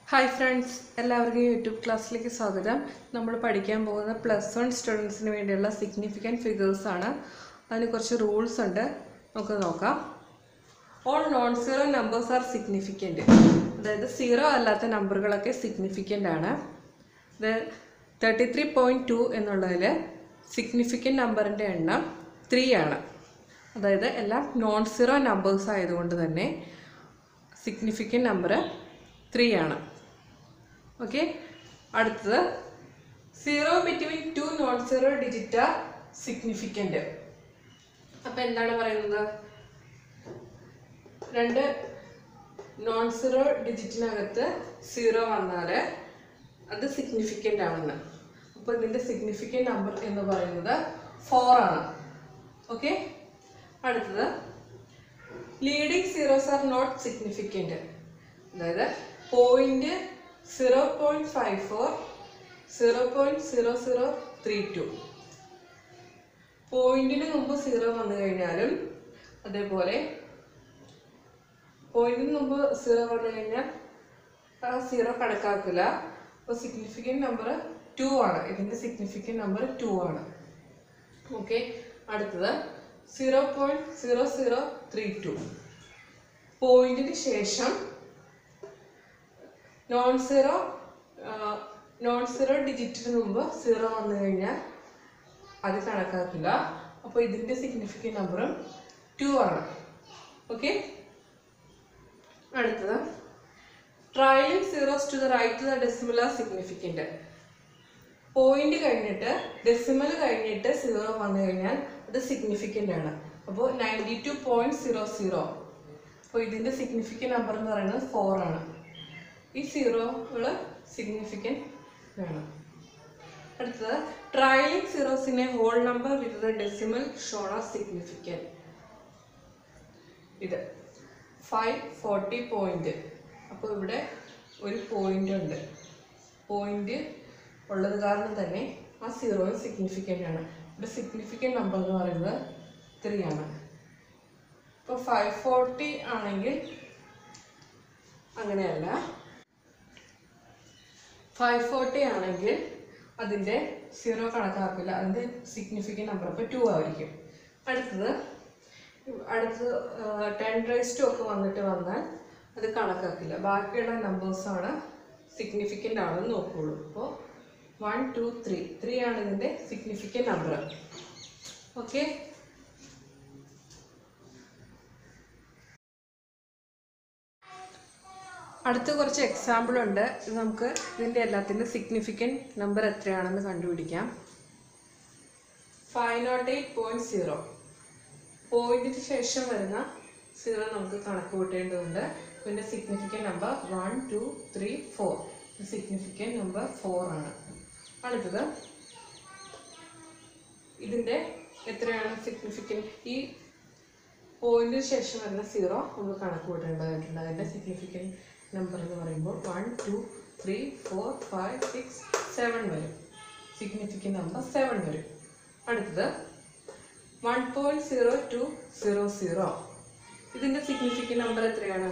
hi friends എല്ലാവർക്കും YouTube ക്ലാസ്സിലേക്ക് സ്വാഗതം നമ്മൾ പഠിക്കാൻ പോകുന്ന പ്ലസ് വൺ സ്റ്റുഡൻസിന് വേണ്ടിയുള്ള സിഗ്നിഫിക്കൻറ്റ് ഫിഗേഴ്സ് ആണ് അതിന് കുറച്ച് റൂൾസ് ഉണ്ട് നമുക്ക് നോക്കാം all non zero numbers are significant അതായത് സീറോ അല്ലാത്ത നമ്പറുകളൊക്കെ സിഗ്നിഫിക്കൻ്റ് ആണ് ഇത് തേർട്ടി ത്രീ പോയിൻറ്റ് ടു എന്നുള്ളതിൽ സിഗ്നിഫിക്കൻറ്റ് നമ്പറിൻ്റെ എണ്ണം ത്രീ ആണ് അതായത് എല്ലാം നോൺ സീറോ നമ്പേഴ്സ് ആയതുകൊണ്ട് തന്നെ സിഗ്നിഫിക്കൻറ്റ് നമ്പർ ത്രീ ആണ് ഓക്കെ അടുത്തത് zero between two non zero digit are significant അപ്പം എന്താണ് പറയുന്നത് രണ്ട് നോൺ സീറോ ഡിജിറ്റിനകത്ത് സീറോ വന്നാൽ അത് സിഗ്നിഫിക്കൻ്റ് ആണെന്ന് അപ്പോൾ ഇതിൻ്റെ സിഗ്നിഫിക്കൻ്റ് നമ്പർ എന്ന് പറയുന്നത് ഫോർ ആണ് ഓക്കെ അടുത്തത് leading zeros are not significant അതായത് point zero point five four zero point zero zero three two പോയിന്റിന് മുമ്പ് സീറോ വന്നു കഴിഞ്ഞാലും അതേപോലെ പോയിന്റിന് മുമ്പ് സീറോ വന്നു കഴിഞ്ഞാൽ ആ സീറോ കണക്കാക്കില്ല അപ്പോൾ സിഗ്നിഫിക്കൻറ്റ് നമ്പർ ടു ആണ് ഇതിൻ്റെ സിഗ്നിഫിക്കൻറ്റ് നമ്പർ ടു ആണ് ഓക്കെ അടുത്തത് zero point zero zero three two പോയിന്റിന് ശേഷം നോൺ സീറോ നോൺ സീറോ ഡിജിറ്റിന് മുമ്പ് സീറോ വന്നു കഴിഞ്ഞാൽ അത് കണക്കാക്കില്ല അപ്പോൾ ഇതിൻ്റെ സിഗ്നിഫിക്കൻറ്റ് നമ്പറും ടു ആണ് ഓക്കെ അടുത്തത് trailing zeros to the right the decimal are significant point കഴിഞ്ഞിട്ട് ഡെസിമൽ കഴിഞ്ഞിട്ട് സീറോ വന്നു കഴിഞ്ഞാൽ അത് സിഗ്നിഫിക്കൻ്റ് ആണ് അപ്പോൾ ninety two point zero zero അപ്പോൾ ഇതിൻ്റെ സിഗ്നിഫിക്കൻറ്റ് നമ്പർ എന്ന് പറയുന്നത് ഫോർ ആണ് ഈ സീറോകൾ സിഗ്നിഫിക്കൻറ്റ് ആണ് അടുത്തത് ട്രയലിംഗ് സീറോസിനെ whole number with the decimal shown are significant ഇത് ഫൈവ് ഫോർട്ടി പോയിന്റ് അപ്പോൾ ഇവിടെ ഒരു പോയിന്റ് ഉണ്ട് പോയിന്റ് ഉള്ളത് കാരണം തന്നെ ആ സീറോ സിഗ്നിഫിക്കൻ്റ് ആണ് ഇവിടെ സിഗ്നിഫിക്കൻ്റ് നമ്പർ എന്ന് പറയുന്നത് ത്രീ ആണ് ഇപ്പോൾ ഫൈവ് ഫോർട്ടി ആണെങ്കിൽ അങ്ങനെയല്ല ഫൈവ് ഫോർട്ടി ആണെങ്കിൽ അതിൻ്റെ സീറോ കണക്കാക്കില്ല അതിൻ്റെ സിഗ്നിഫിക്കൻ്റ് നമ്പർ അപ്പോൾ ടു ആയിരിക്കും അടുത്തത് അടുത്ത് ടെൻ റൈസ് ടു ഒക്കെ വന്നിട്ട് വന്നാൽ അത് കണക്കാക്കില്ല ബാക്കിയുള്ള നമ്പേഴ്സാണ് സിഗ്നിഫിക്കൻ്റ് ആണെന്ന് നോക്കുകയുള്ളൂ അപ്പോൾ വൺ ടു ത്രീ ത്രീ ആണ് ഇതിൻ്റെ സിഗ്നിഫിക്കൻ്റ് നമ്പർ ഓക്കെ അടുത്ത കുറച്ച് എക്സാമ്പിൾ ഉണ്ട് ഇത് നമുക്ക് ഇതിൻ്റെ എല്ലാത്തിൻ്റെ സിഗ്നിഫിക്കൻറ്റ് നമ്പർ എത്രയാണെന്ന് കണ്ടുപിടിക്കാം five nought eight point zero പോയിന്റിന് ശേഷം വരുന്ന സീറോ നമുക്ക് കണക്ക് കൂട്ടേണ്ടതുണ്ട് ഇതിൻ്റെ significant number one two three four significant number four ആണ് അടുത്തത് ഇതിൻ്റെ എത്രയാണ് സിഗ്നിഫിക്കൻറ്റ് ഈ പോയിന്റിന് ശേഷം വരുന്ന സീറോ നമുക്ക് കണക്ക് കൂട്ടേണ്ടതായിട്ടുണ്ട് അതിൻ്റെ സിഗ്നിഫിക്കൻറ്റ് നമ്പർ എന്ന് പറയുമ്പോൾ one two three four five six seven വരും സിഗ്നിഫിക്കൻറ്റ് നമ്പർ സെവൻ വരും അടുത്തത് one point zero two zero zero ഇതിൻ്റെ സിഗ്നിഫിക്കൻറ്റ് നമ്പർ എത്രയാണ്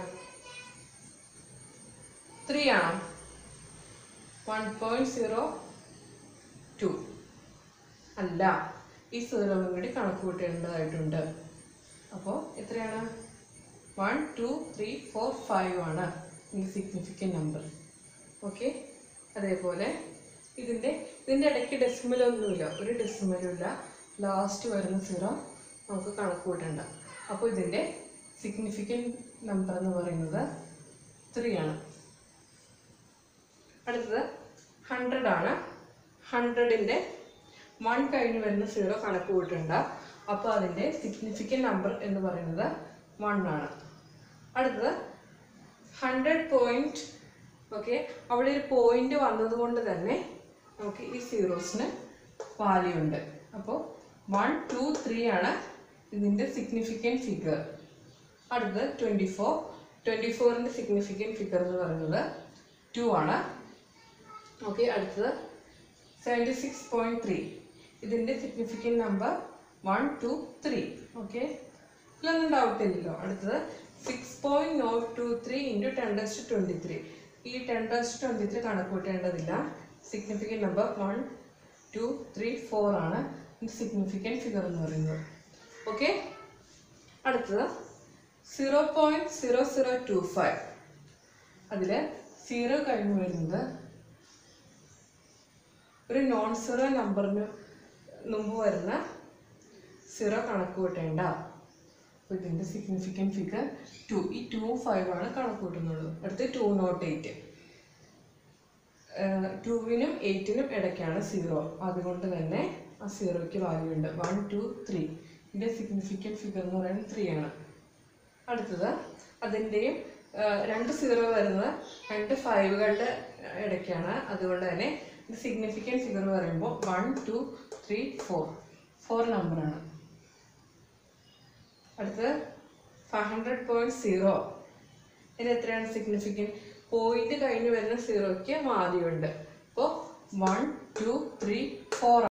ത്രീ ആണ് വൺ പോയിൻറ്റ് സീറോ ടു അല്ല ഈ സീറോയും കൂടി കണക്ക് കൂട്ടേണ്ടതായിട്ടുണ്ട് അപ്പോൾ എത്രയാണ് one two three four five ആണ് ഈ സിഗ്നിഫിക്കൻറ്റ് നമ്പർ ഓക്കെ അതേപോലെ ഇതിൻ്റെ ഇതിൻ്റെ ഇടയ്ക്ക് ഡെസിമലൊന്നുമില്ല ഒരു ഡെസിമലും ഇല്ല ലാസ്റ്റ് വരുന്ന സീറോ നമുക്ക് കണക്ക് കൂട്ടേണ്ട അപ്പോൾ ഇതിൻ്റെ സിഗ്നിഫിക്കൻറ്റ് നമ്പർ എന്ന് പറയുന്നത് ത്രീ ആണ് അടുത്തത് ഹൺഡ്രഡ് ആണ് ഹൺഡ്രഡിൻ്റെ വൺ കഴിഞ്ഞ് വരുന്ന സീറോ കണക്ക് കൂട്ടേണ്ട അപ്പോൾ അതിൻ്റെ സിഗ്നിഫിക്കൻറ്റ് നമ്പർ എന്ന് പറയുന്നത് വൺ ആണ് അടുത്തത് ഹൺഡ്രഡ് പോയിൻറ്റ് ഓക്കെ അവിടെ ഒരു പോയിന്റ് വന്നതുകൊണ്ട് തന്നെ നമുക്ക് ഈ സീറോസിന് വാല്യൂ ഉണ്ട് അപ്പോൾ വൺ ടു ത്രീ ആണ് ഇതിൻ്റെ സിഗ്നിഫിക്കൻറ്റ് ഫിഗർ അടുത്തത് ട്വൻറ്റി ഫോർ ട്വൻറ്റി ഫോറിൻ്റെ സിഗ്നിഫിക്കൻറ്റ് ഫിഗർ എന്ന് പറയുന്നത് ടു ആണ് ഓക്കെ അടുത്തത് സെവൻറ്റി സിക്സ് പോയിൻറ്റ് ത്രീ ഇതിൻ്റെ significant number one two three okay ഇതിലൊന്നും ഡൗട്ട് ഇല്ലല്ലോ അടുത്തത് six point nought two three into ten dust twenty three ഈ ടെൻ റെസ്റ്റ് ട്വൻറ്റിത്തിൽ കണക്ക് കൂട്ടേണ്ടതില്ല significant number one two three four ആണ് സിഗ്നിഫിക്കൻറ്റ് ഫിഗർ എന്ന് പറയുന്നത് ഓക്കെ അടുത്തത് zero point zero zero two five അതിൽ സീറോ കഴിഞ്ഞ് വരുന്നത് ഒരു നോൺ സീറോ നമ്പറിന് മുമ്പ് വരുന്ന സീറോ കണക്ക് കൂട്ടേണ്ട അപ്പോൾ ഇതിൻ്റെ സിഗ്നിഫിക്കൻറ്റ് ഫിഗർ ടു ഈ ടു ഫൈവ് ആണ് കണക്ക് കൂട്ടുന്നുള്ളൂ അടുത്ത് ടു നോട്ട് എയ്റ്റ് ടുവിനും എയ്റ്റിനും ഇടയ്ക്കാണ് സീറോ അതുകൊണ്ട് തന്നെ ആ സീറോയ്ക്ക് വാല്യൂ ഉണ്ട് വൺ ടു ത്രീ ഇതിൻ്റെ സിഗ്നിഫിക്കൻറ്റ് ഫിഗർ എന്ന് പറയുന്നത് ത്രീ ആണ് അടുത്തത് അതിൻ്റെയും രണ്ട് സീറോ വരുന്നത് രണ്ട് ഫൈവുകളുടെ ഇടയ്ക്കാണ് അതുകൊണ്ട് തന്നെ സിഗ്നിഫിക്കൻറ്റ് ഫിഗർ എന്ന് പറയുമ്പോൾ one two three four four നമ്പറാണ് അടുത്തത് ഫൈവ് ഹൺഡ്രഡ് പോയിൻറ്റ് സീറോ ഇതിന് എത്രയാണ് സിഗ്നിഫിക്കൻറ്റ് പോയിന്റ് കഴിഞ്ഞ് വരുന്ന സീറോയ്ക്ക് വാല്യൂ ഉണ്ട് അപ്പോൾ വൺ ടു ത്രീ ഫോർ